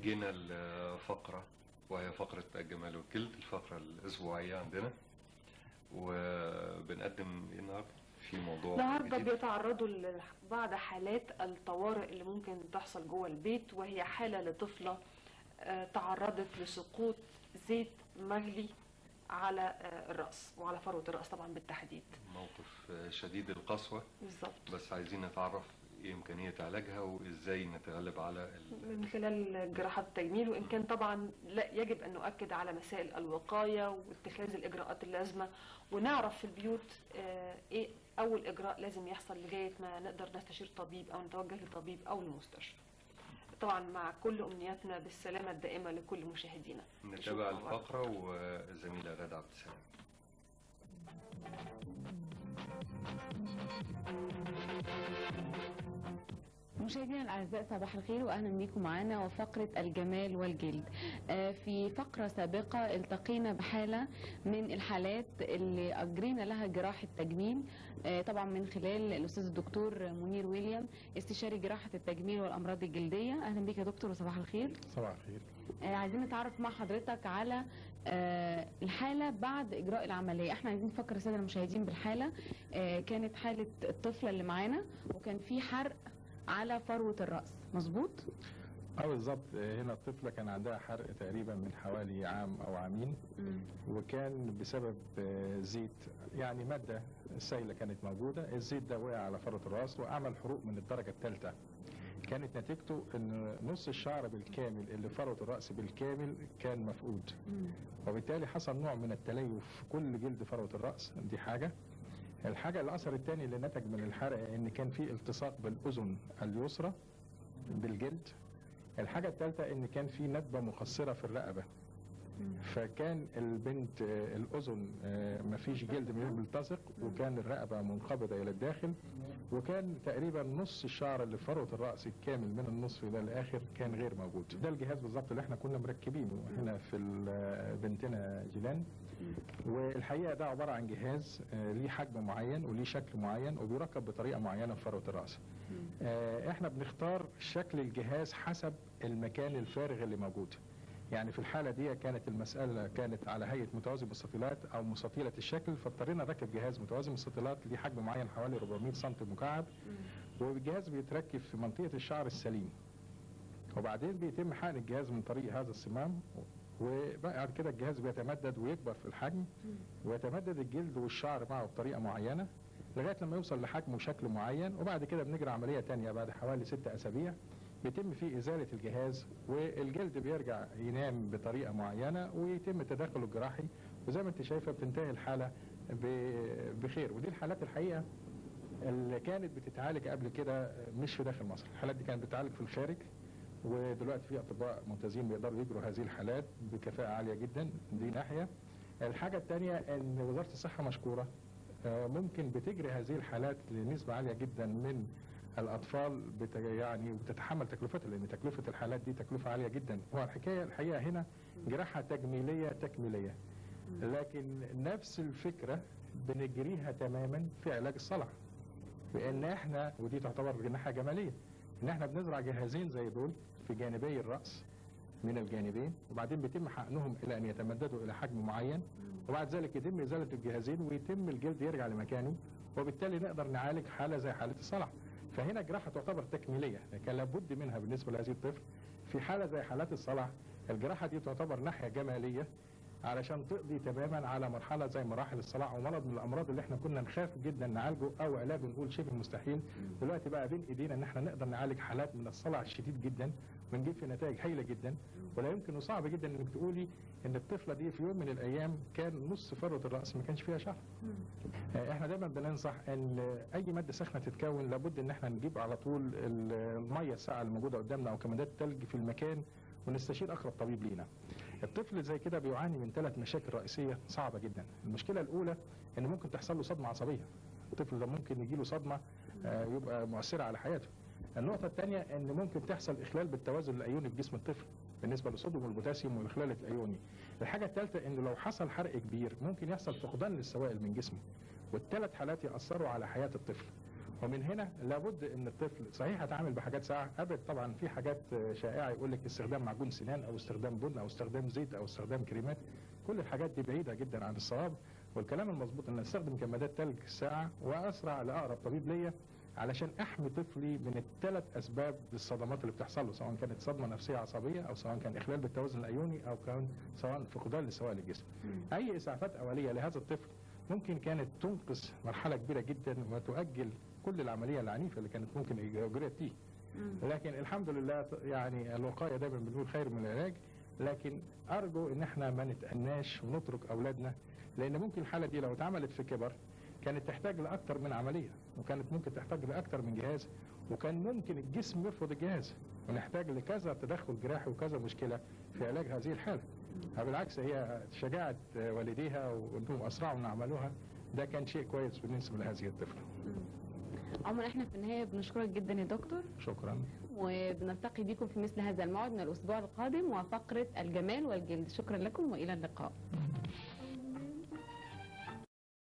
جينا الفقرة وهي فقرة الجمال والجلد الفقرة الأسبوعية عندنا وبنقدم إيه النهاردة في موضوع النهارده جديد. بيتعرضوا لبعض حالات الطوارئ اللي ممكن تحصل جوه البيت وهي حاله لطفله آه، تعرضت لسقوط زيت مغلي على آه، الراس وعلى فروه الراس طبعا بالتحديد موقف شديد القسوة بالظبط بس عايزين نتعرف إيه إمكانية علاجها وإزاي نتغلب على ال... من خلال جراحات التجميل وان كان طبعا لا يجب ان نؤكد على مسائل الوقايه واتخاذ الاجراءات اللازمه ونعرف في البيوت آه، ايه اول اجراء لازم يحصل لغايه ما نقدر نستشير طبيب او نتوجه لطبيب او لمستشفى. طبعا مع كل امنياتنا بالسلامه الدائمه لكل مشاهدينا. نتابع نشوفكم مرة. الفقرة والزميلة غادة عبد السلام مشاهدينا الاعزاء صباح الخير واهلا بكم معنا وفقره الجمال والجلد. آه، في فقره سابقه التقينا بحاله من الحالات اللي اجرينا لها جراحه تجميل آه، طبعا من خلال الاستاذ الدكتور منير ويليام استشاري جراحه التجميل والامراض الجلديه. اهلا بك يا دكتور وصباح الخير. صباح الخير آه، عايزين نتعرف مع حضرتك على آه، الحالة بعد إجراء العملية احنا عايزين نفكر السادة المشاهدين بالحالة آه، كانت حالة الطفلة اللي معانا وكان في حرق على فروة الرأس مظبوط؟ اه بالظبط آه، هنا الطفله كان عندها حرق تقريبا من حوالي عام او عامين وكان بسبب آه، زيت يعني ماده سائله كانت موجوده الزيت ده وقع على فروه الراس وعمل حروق من الدرجه الثالثه كانت نتيجته ان نص الشعر بالكامل اللي فروه الراس بالكامل كان مفقود وبالتالي حصل نوع من التليف في كل جلد فروه الراس دي حاجه الحاجه الاثر الثاني اللي نتج من الحرق ان كان في التصاق بالاذن اليسرى بالجلد الحاجه الثالثه ان كان في ندبه مقصره في الرقبه فكان البنت آه، الاذن آه، مفيش جلد منه ملتصق وكان الرقبه منقبضه الى الداخل وكان تقريبا نص الشعر اللي في فروه الراس الكامل من النصف الى الاخر كان غير موجود ده الجهاز بالظبط اللي احنا كنا مركبينه هنا في ال- بنتنا جيلان والحقيقه ده عباره عن جهاز آه، ليه حجم معين وليه شكل معين وبيركب بطريقه معينه في فروه الراس آه، احنا بنختار شكل الجهاز حسب المكان الفارغ اللي موجود يعني في الحالة دي كانت المسألة كانت على هيئة متوازي مستطيلات أو مستطيلة الشكل فاضطرينا نركب جهاز متوازي مستطيلات ليه حجم معين حوالي 400 سم مكعب والجهاز بيتركب في منطقة الشعر السليم وبعدين بيتم حقن الجهاز من طريق هذا الصمام وبعد كده الجهاز بيتمدد ويكبر في الحجم ويتمدد الجلد والشعر معه بطريقة معينة لغاية لما يوصل لحجم وشكل معين وبعد كده بنجري عملية تانية بعد حوالي ستة أسابيع بيتم فيه إزالة الجهاز والجلد بيرجع ينام بطريقة معينة ويتم التدخل الجراحي وزي ما انت شايفة بتنتهي الحالة ب- بخير ودي الحالات الحقيقة اللي كانت بتتعالج قبل كده مش في داخل مصر الحالات دي كانت بتتعالج في الخارج ودلوقتي في اطباء ممتازين بيقدروا يجروا هذه الحالات بكفاءة عالية جدا دي ناحية الحاجة الثانية ان وزارة الصحة مشكورة آه، ممكن بتجري هذه الحالات لنسبة عالية جدا من الأطفال بت يعني بتتحمل تكلفتها لأن تكلفة الحالات دي تكلفة عالية جدا هو الحكاية الحقيقة هنا جراحة تجميلية تكميلية لكن نفس الفكرة بنجريها تماما في علاج الصلع بان احنا ودي تعتبر ناحيه جماليه ان احنا بنزرع جهازين زي دول في جانبي الراس من الجانبين وبعدين بيتم حقنهم الى ان يتمددوا الى حجم معين وبعد ذلك يتم ازاله الجهازين ويتم الجلد يرجع لمكانه وبالتالي نقدر نعالج حاله زي حاله الصلع فهنا جراحه تعتبر تكميليه لكن لابد منها بالنسبه لهذه الطفل في حاله زي حالات الصلع الجراحه دي تعتبر ناحيه جماليه علشان تقضي تماما على مرحله زي مراحل الصلع ومرض من الامراض اللي احنا كنا نخاف جدا نعالجه او علاجه نقول شبه مستحيل دلوقتي بقى بين ايدينا ان احنا نقدر نعالج حالات من الصلع الشديد جدا ونجيب في نتائج هايله جدا ولا يمكن وصعب جدا انك تقولي ان الطفله دي في يوم من الايام كان نص فروه الراس ما كانش فيها شعر آه، احنا دايما بننصح ان اي ماده ساخنه تتكون لابد ان احنا نجيب على طول ال- الميه الساقعه اللي موجوده قدامنا او كمادات تلج في المكان ونستشير اقرب طبيب لينا. الطفل زي كده بيعاني من ثلاث مشاكل رئيسيه صعبه جدا. المشكله الاولى ان ممكن تحصل له صدمه عصبيه. الطفل ده ممكن يجي له صدمه آه، يبقى مؤثره على حياته. النقطه الثانيه ان ممكن تحصل اخلال بالتوازن الايوني في جسم الطفل بالنسبه للصوديوم والبوتاسيوم والاخلال الايوني. الحاجه الثالثه ان لو حصل حرق كبير ممكن يحصل فقدان للسوائل من جسمه. والثلاث حالات ياثروا على حياه الطفل. ومن هنا لابد ان الطفل صحيح هتعامل بحاجات ساعه ابد طبعا في حاجات شائعه يقول لك استخدام معجون سنان او استخدام بن او استخدام زيت او استخدام كريمات كل الحاجات دي بعيده جدا عن الصواب والكلام المظبوط ان استخدم كمادات تلج ساعه واسرع لاقرب طبيب ليا علشان احمي طفلي من الثلاث اسباب للصدمات اللي بتحصل له سواء كانت صدمه نفسيه عصبيه او سواء كان اخلال بالتوازن الايوني او كان سواء فقدان لسوائل الجسم. اي اسعافات اوليه لهذا الطفل ممكن كانت تنقذ مرحله كبيره جدا وتؤجل كل العمليه العنيفه اللي كانت ممكن اجريت فيه. لكن الحمد لله يعني الوقايه دايما بنقول خير من العلاج لكن ارجو ان احنا ما نتأناش ونترك اولادنا لان ممكن الحاله دي لو اتعملت في كبر كانت تحتاج لاكثر من عمليه وكانت ممكن تحتاج لاكثر من جهاز وكان ممكن الجسم يرفض الجهاز ونحتاج لكذا تدخل جراحي وكذا مشكله في علاج هذه الحاله. بالعكس هي شجاعه والديها وانهم اسرعوا ان عملوها ده كان شيء كويس بالنسبه لهذه الطفله. عمر احنا في النهايه بنشكرك جدا يا دكتور شكرا. وبنلتقي بكم في مثل هذا الموعد من الاسبوع القادم وفقره الجمال والجلد شكرا لكم والى اللقاء.